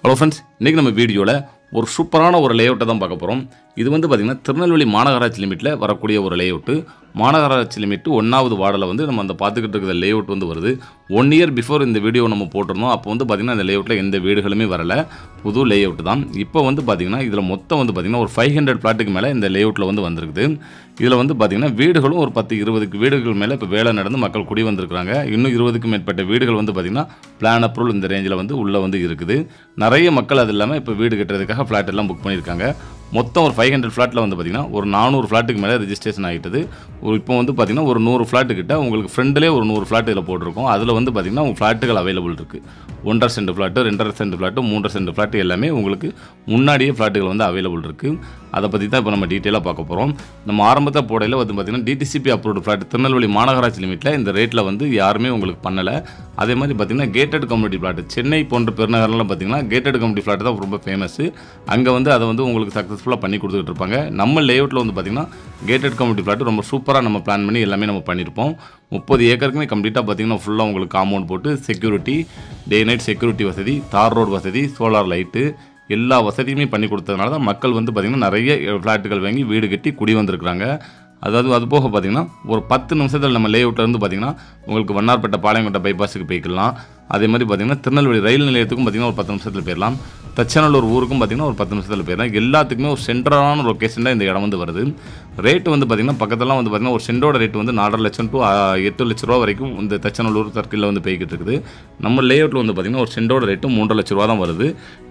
hello friends இன்றைக்கி நம்ம வீடியோவில் ஒரு சூப்பரான ஒரு லேஅவுட்டை தான் பார்க்க போகிறோம் இது வந்து பார்த்திங்கன்னா திருநெல்வேலி மாநகராட்சி லிமிட்டில் வரக்கூடிய ஒரு லேஅவுட்டு மாநகராட்சி லிமிட் ஒன்றாவது வார்டில் வந்து நம்ம அந்த பார்த்துக்கிட்டு இருக்கிற லேஅவுட் வந்து வருது ஒன் இயர் பிஃபோர் இந்த வீடியோ நம்ம போட்டிருந்தோம் அப்போ வந்து பார்த்திங்கன்னா இந்த லேஅவுட்டில் எந்த வீடுகளுமே வரல புது லேஅவுட் தான் இப்போ வந்து பார்த்திங்கன்னா இதில் மொத்தம் வந்து பார்த்திங்கன்னா ஒரு ஃபைவ் ஹண்ட்ரட் பிளாட்டுக்கு மேலே இந்த லேஅவுட்டில் வந்து வந்திருக்குது இதில் வந்து பார்த்திங்கன்னா வீடுகளும் ஒரு பத்து இருபதுக்கு வீடுகள் மேலே இப்போ வேலை நடந்து மக்கள் குடி வந்திருக்கிறாங்க இன்னும் இருபதுக்கும் மேற்பட்ட வீடுகள் வந்து பார்த்திங்கன்னா பிளான் அப்ரூவல் இந்த ரேஞ்சில் வந்து உள்ளே வந்து இருக்குது நிறைய மக்கள் அது இல்லாமல் இப்போ வீடு கட்டுறதுக்காக ஃப்ளாட் எல்லாம் புக் பண்ணியிருக்காங்க மொத்தம் ஒரு ஃபைவ் ஹண்ட்ரட் ஃப்ளாட்டில் வந்து பார்த்திங்கன்னா ஒரு நானூறு ஃப்ளாட்டுக்கு மேலே ரெஜிஸ்ட்ரேஷன் ஆகிட்டது ஒரு இப்போ வந்து பார்த்திங்கன்னா ஒரு நூறு ஃப்ளாட்டு கிட்ட உங்களுக்கு ஃப்ரெண்டிலே ஒரு நூறு ஃப்ளாட் இதில் போட்டிருக்கோம் அதில் வந்து பார்த்திங்கன்னா உங்கள் ஃப்ளாட்டுகள் அவைலபிள் இருக்குது ஒன்றரை சென்ட் ஃப்ளாட்டு ரெண்டரை சென்ட் ஃப்ளாட்டு மூன்றரை சென்ட் ஃப்ளாட்டு எல்லாமே உங்களுக்கு முன்னாடியே ஃப்ளாட்டுகள் வந்து அவைலபிள் இருக்குது அதை பற்றி தான் இப்போ நம்ம டீட்டெயிலாக பார்க்க போகிறோம் நம்ம ஆரம்பத்தில் போடையில் வந்து பார்த்திங்கன்னா டிடிசிபி அப்ரூவ்டு ஃப்ளாட் திருநெல்வேலி மாநகராட்சி லிமிட்டில் இந்த ரேட்டில் வந்து யாருமே உங்களுக்கு பண்ணலை அதே மாதிரி பார்த்திங்கன்னா கேட்டட் கம்யூனிட்டி ஃப்ளாட் சென்னை போன்ற பெருநகரெல்லாம் பார்த்திங்கன்னா கேட்டட் கம்யூனிட்டி ஃப்ளாட் தான் ரொம்ப ஃபேமஸ் அங்கே வந்து அதை வந்து உங்களுக்கு சக்ஸஸ்ஃபுல்லாக பண்ணி கொடுத்துட்டு இருப்பாங்க நம்ம லேஅவுட்டில் வந்து பார்த்திங்கன்னா கேட்டட் கம்யூனிட்டி ஃப்ளாட் ரொம்ப சூப்பராக நம்ம பிளான் பண்ணி எல்லாமே நம்ம பண்ணியிருப்போம் முப்பது ஏக்கருக்குமே கம்ப்ளீட்டாக பார்த்திங்கன்னா ஃபுல்லாக உங்களுக்கு காம்பவுண்ட் போட்டு செக்யூரிட்டி டே நைட் செக்யூரிட்டி வசதி தார் ரோடு வசதி சோலார் லைட்டு எல்லா வசதியுமே பண்ணி கொடுத்ததுனால தான் மக்கள் வந்து பார்த்திங்கன்னா நிறைய ஃப்ளாட்டுகள் வாங்கி வீடு கட்டி குடி வந்திருக்கிறாங்க அதாவது அது போக பார்த்திங்கன்னா ஒரு பத்து நிமிஷத்தில் நம்ம லேஅவுட்டில் இருந்து பார்த்திங்கன்னா உங்களுக்கு வண்ணார்பேட்டை பாளையங்கோட்டை பைபாஸுக்கு போய்க்கலாம் அதே மாதிரி பார்த்திங்கன்னா திருநெல்வேலி ரயில் நிலையத்துக்கும் பார்த்திங்கன்னா ஒரு பத்து நிமிஷத்தில் போயிடலாம் தச்சநல்லூர் ஊருக்கும் பார்த்திங்கன்னா ஒரு பத்து நிமிஷத்தில் போயிடலாம் எல்லாத்துக்குமே ஒரு சென்ட்ரலான லொக்கேஷன் தான் இந்த இடம் வந்து வருது ரேட்டு வந்து பார்த்திங்கன்னா பக்கத்துலாம் வந்து பார்த்திங்கன்னா ஒரு சென்டோட ரேட் வந்து நாலரை லட்சம் டு எட்டு லட்ச ரூபா வரைக்கும் இந்த தச்சநல்லூர் சர்க்கிளில் வந்து போய்கிட்டு இருக்குது நம்ம லேஅவுட்டில் வந்து பார்த்திங்கன்னா ஒரு சென்டோட ரேட்டு மூன்றரை லட்ச ரூபா தான் வருது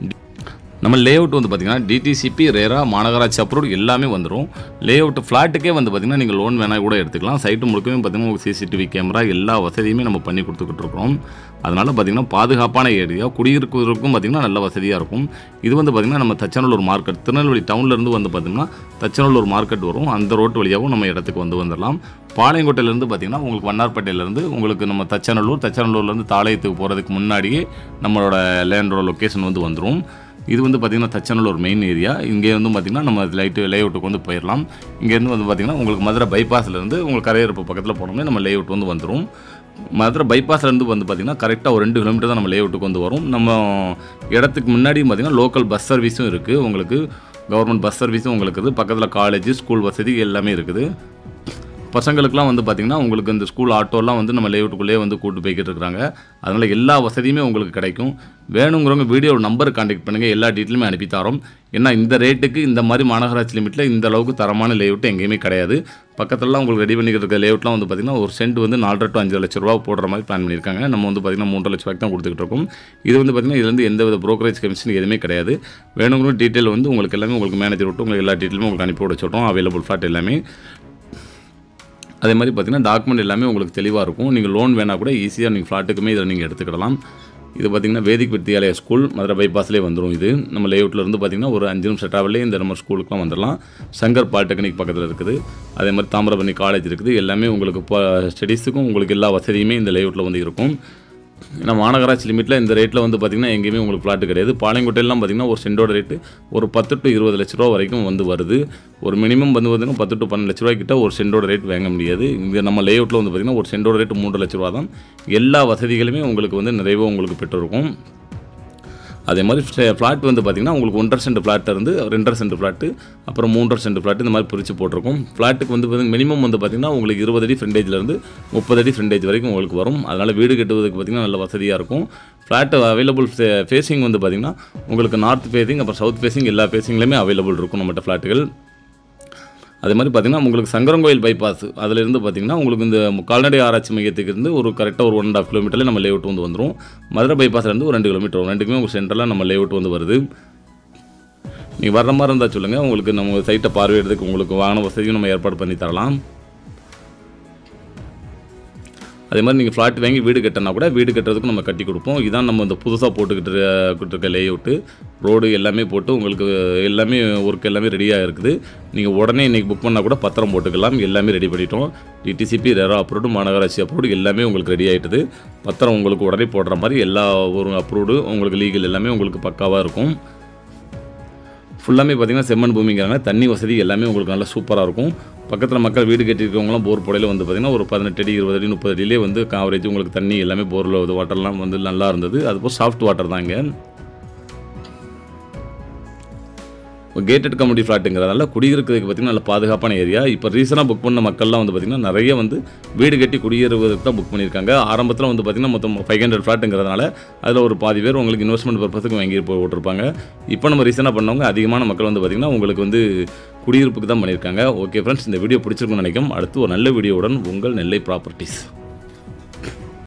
நம்ம லேஅவுட் வந்து பார்த்திங்கன்னா டிடிசிபி ரேரா மாநகராட்சி அப்ரூவ் எல்லாமே வந்துடும் லேஅவுட் ஃப்ளாட்டுக்கே வந்து பார்த்திங்கன்னா நீங்கள் லோன் வேணால் கூட எடுத்துக்கலாம் சைட்டு முழுக்கவே பார்த்திங்கன்னா உங்களுக்கு சிசிடிவி கேமரா எல்லா வசதியுமே நம்ம பண்ணி கொடுத்துக்கிட்டு இருக்கோம் அதனால் பார்த்திங்கன்னா பாதுகாப்பான ஏரியா குடியிருப்பதற்கும் பார்த்திங்கன்னா நல்ல வசதியாக இருக்கும் இது வந்து பார்த்திங்கன்னா நம்ம தச்சநல்லூர் மார்க்கெட் திருநெல்வேலி டவுன்லேருந்து வந்து பார்த்திங்கன்னா தச்சநல்லூர் மார்க்கெட் வரும் அந்த ரோட்டு வழியாகவும் நம்ம இடத்துக்கு வந்து வந்துடலாம் பாளையங்கோட்டையிலேருந்து பார்த்திங்கன்னா உங்களுக்கு வண்ணார்பேட்டையிலேருந்து உங்களுக்கு நம்ம தச்சநல்லூர் தச்சநல்லூர்லேருந்து தாளையத்துக்கு போகிறதுக்கு முன்னாடியே நம்மளோட லேண்டோட லொக்கேஷன் வந்து வந்துடும் இது வந்து பார்த்திங்கன்னா தச்சநல்லூர் மெயின் ஏரியா இங்கே வந்து பார்த்திங்கன்னா நம்ம லைட்டு லேஅவுட்டுக்கு வந்து போயிடலாம் இங்கேருந்து வந்து பார்த்திங்கன்னா உங்களுக்கு மதுரை பைபாஸ்லேருந்து உங்களுக்கு கரையரப்பு பக்கத்தில் போனோம்னா நம்ம லேஅவுட் வந்து வந்துடும் மதுரை பைபாஸ்லேருந்து வந்து பார்த்திங்கன்னா கரெக்டாக ஒரு ரெண்டு கிலோமீட்டர் தான் நம்ம லேஅவுட்டுக்கு வந்து வரும் நம்ம இடத்துக்கு முன்னாடி பார்த்திங்கன்னா லோக்கல் பஸ் சர்வீஸும் இருக்குது உங்களுக்கு கவர்மெண்ட் பஸ் சர்வீஸும் உங்களுக்கு இருக்குது பக்கத்தில் காலேஜ் ஸ்கூல் வசதி எல்லாமே இருக்குது பசங்களுக்குலாம் வந்து பார்த்திங்கன்னா உங்களுக்கு இந்த ஸ்கூல் ஆட்டோலாம் வந்து நம்ம லேஅவுட்டுக்குள்ளேயே வந்து கூட்டு போய்கிட்டு இருக்கிறாங்க அதனால் எல்லா வசதியுமே உங்களுக்கு கிடைக்கும் வேணுங்கிறவங்க வீடியோ நம்பர் காண்டாக்ட் பண்ணுங்கள் எல்லா டீட்டெயிலுமே அனுப்பி தரோம் ஏன்னா இந்த ரேட்டுக்கு இந்த மாதிரி மாநகராட்சி லிமிட்டில் இந்த அளவுக்கு தரமான லேஅவுட் எங்கேயுமே கிடையாது பக்கத்துலலாம் உங்களுக்கு ரெடி பண்ணிக்கிட்டு இருக்க லேஅவுட்லாம் வந்து பார்த்திங்கன்னா ஒரு சென்ட் வந்து நாலரை டு அஞ்சு லட்ச ரூபா போடுற மாதிரி பிளான் பண்ணியிருக்காங்க நம்ம வந்து பார்த்திங்கன்னா மூன்றரை லட்ச ரூபாய்க்கு தான் கொடுத்துக்கிட்டு இருக்கோம் இது வந்து பார்த்திங்கன்னா இதுலேருந்து எந்த வித ப்ரோக்கரேஜ் கமிஷன் எதுவுமே கிடையாது வேணுங்கிற டீட்டெயில் வந்து உங்களுக்கு எல்லாமே உங்களுக்கு மேனேஜர் விட்டு உங்களுக்கு எல்லா டீட்டெயிலுமே உங்களுக்கு அனுப்பி விட சொல்கிறோம் அவைலபிள் ஃப்ளாட் எல்லாமே அதே மாதிரி பார்த்தீங்கன்னா டாக்குமெண்ட் எல்லாமே உங்களுக்கு தெளிவாக இருக்கும் நீங்கள் லோன் வேணால் கூட ஈஸியாக நீங்கள் ஃப்ளாட்டுக்குமே இதில் நீங்கள் எடுத்துக்கிடலாம் இது பார்த்திங்கன்னா வேதிக் வித்தியாலயா ஸ்கூல் மதுரை பைபாஸ்லேயே வந்துடும் இது நம்ம லேஅவுட்டில் இருந்து பார்த்திங்கன்னா ஒரு அஞ்சு நிமிஷம் ட்ராவலே இந்த நம்ம ஸ்கூலுக்குலாம் வந்துடலாம் சங்கர் பாலிடெக்னிக் பக்கத்தில் இருக்குது அதே மாதிரி தாமிரபரணி காலேஜ் இருக்குது எல்லாமே உங்களுக்கு இப்போ ஸ்டடீஸுக்கும் உங்களுக்கு எல்லா வசதியுமே இந்த லேஅவுட்டில் வந்து இருக்கும் ஏன்னா மாநகராட்சி லிமிட்டில் இந்த ரேட்டில் வந்து பார்த்திங்கன்னா எங்கேயுமே உங்களுக்கு ஃப்ளாட்டு கிடையாது பாளையங்கோட்டையெல்லாம் பார்த்திங்கன்னா ஒரு சென்டோட ரேட்டு ஒரு பத்து டு இருபது லட்ச ரூபா வரைக்கும் வந்து வருது ஒரு மினிமம் வந்து பார்த்திங்கன்னா பத்து டு பன்னெண்டு லட்ச ரூபாய்க்கிட்ட ஒரு சென்டோட ரேட் வாங்க முடியாது இங்கே நம்ம லேஅவுட்டில் வந்து பார்த்திங்கன்னா ஒரு சென்டோட ரேட்டு மூன்று லட்ச ரூபா தான் எல்லா வசதிகளுமே உங்களுக்கு வந்து நிறைவாக உங்களுக்கு பெற்றிருக்கும் அதே மாதிரி ஃப்ளாட் வந்து பார்த்திங்கன்னா உங்களுக்கு ஒன்றரை சென்ட் ஃப்ளாட் இருந்து ரெண்டரை சென்ட் ஃப்ளாட்டு அப்புறம் மூன்றரை சென்ட் ஃப்ளாட் இந்த மாதிரி பிரித்து போட்டிருக்கும் ஃப்ளாட்டுக்கு வந்து பார்த்திங்கன்னா மினிமம் வந்து பார்த்திங்கன்னா உங்களுக்கு இருபது அடி ஃப்ரண்டேஜ்லேருந்து முப்பது அடி ஃப்ரண்டேஜ் வரைக்கும் உங்களுக்கு வரும் அதனால் வீடு கட்டுவதற்கு பார்த்திங்கன்னா நல்ல வசதியாக இருக்கும் ஃப்ளாட் அவைலபிள் ஃபேஸிங் வந்து பார்த்திங்கன்னா உங்களுக்கு நார்த் ஃபேஸிங் அப்புறம் சவுத் ஃபேஸிங் எல்லா ஃபேஸிங்லேயுமே அவைலபிள் இருக்கும் நம்மகிட்ட ஃப்ளாட்டுகள் அதே மாதிரி பார்த்திங்கன்னா உங்களுக்கு சங்கரங்கோயில் பைபாஸ் அதிலிருந்து பார்த்திங்கன்னா உங்களுக்கு இந்த கால்நடை ஆராய்ச்சி மையத்துக்கு இருந்து ஒரு கரெக்டாக ஒரு ஒன் அண்ட் ஆஃப் கிலோமீட்டரில் நம்ம லேஅவுட் வந்து வந்துடும் மதுரை பைபாஸ்லேருந்து ஒரு ரெண்டு கிலோமீட்டர் வரும் ரெண்டுக்குமே உங்களுக்கு சென்டரில் நம்ம லேஅவுட் வந்து வருது நீங்கள் வர்ற மாதிரி இருந்தால் சொல்லுங்கள் உங்களுக்கு நம்ம சைட்டை பார்வையிடுறதுக்கு உங்களுக்கு வாகன வசதியும் நம்ம ஏற்பாடு பண்ணி தரலாம் அதே மாதிரி நீங்கள் ஃப்ளாட் வாங்கி வீடு கட்டினா கூட வீடு கட்டுறதுக்கும் நம்ம கட்டி கொடுப்போம் இதான் நம்ம இந்த புதுசாக போட்டுக்கிட்டு இருக்க- இருக்க லேஅவுட்டு ரோடு எல்லாமே போட்டு உங்களுக்கு எல்லாமே ஒர்க் எல்லாமே ரெடியாக இருக்குது நீங்கள் உடனே இன்றைக்கி புக் பண்ணால் கூட பத்திரம் போட்டுக்கலாம் எல்லாமே ரெடி பண்ணிட்டோம் டிடிசிபி ரெரா அப்ரூவ்டு மாநகராட்சி அப்ரூவ்டு எல்லாமே உங்களுக்கு ரெடி ஆகிட்டுது பத்திரம் உங்களுக்கு உடனே போடுற மாதிரி எல்லா ஒரு அப்ரூவ்டு உங்களுக்கு லீகல் எல்லாமே உங்களுக்கு பக்காவாக இருக்கும் ஃபுல்லாமே பார்த்தீங்கன்னா செம்மண் பூமிங்கிறாங்க தண்ணி வசதி எல்லாமே உங்களுக்கு நல்லா சூப்பராக இருக்கும் பக்கத்தில் மக்கள் வீடு கட்டியிருக்கவங்களாம் போர் புடையில வந்து பார்த்திங்கன்னா ஒரு பதினெட்டு அடி இருபது அடி முப்பது அடியிலே வந்து காவரேஜ் உங்களுக்கு தண்ணி எல்லாமே போரில் வாட்டர்லாம் வந்து நல்லா இருந்தது அதுபோல் சாஃப்ட் வாட்டர் தான் இங்கே கேட்டட் கம்யூனிட்டி ஃப்ளாட்டுங்கிறதால குடியிருக்கிறதுக்கு பார்த்திங்கன்னா நல்ல பாதுகாப்பான ஏரியா இப்போ ரீசனாக புக் பண்ண மக்கள்லாம் வந்து பார்த்திங்கன்னா நிறைய வந்து வீடு கட்டி குடியேறுவதற்கு தான் புக் பண்ணியிருக்காங்க ஆரம்பத்தில் வந்து பார்த்திங்கன்னா மொத்தம் ஃபைவ் ஹண்ட்ரட் ஃப்ளாட்டுங்கிறதுனால அதில் ஒரு பாதி பேர் உங்களுக்கு இன்வெஸ்ட்மெண்ட் பர்பஸுக்கு வாங்கி போட்டிருப்பாங்க இப்போ நம்ம ரீசனாக பண்ணவங்க அதிகமான மக்கள் வந்து பார்த்திங்கன்னா உங்களுக்கு வந்து குடியிருப்புக்கு தான் பண்ணியிருக்காங்க ஓகே ஃப்ரெண்ட்ஸ் இந்த வீடியோ பிடிச்சிருக்குன்னு நினைக்கும் அடுத்து ஒரு நல்ல வீடியோவுடன் உங்கள் நெல்லை ப்ராப்பர்ட்டிஸ்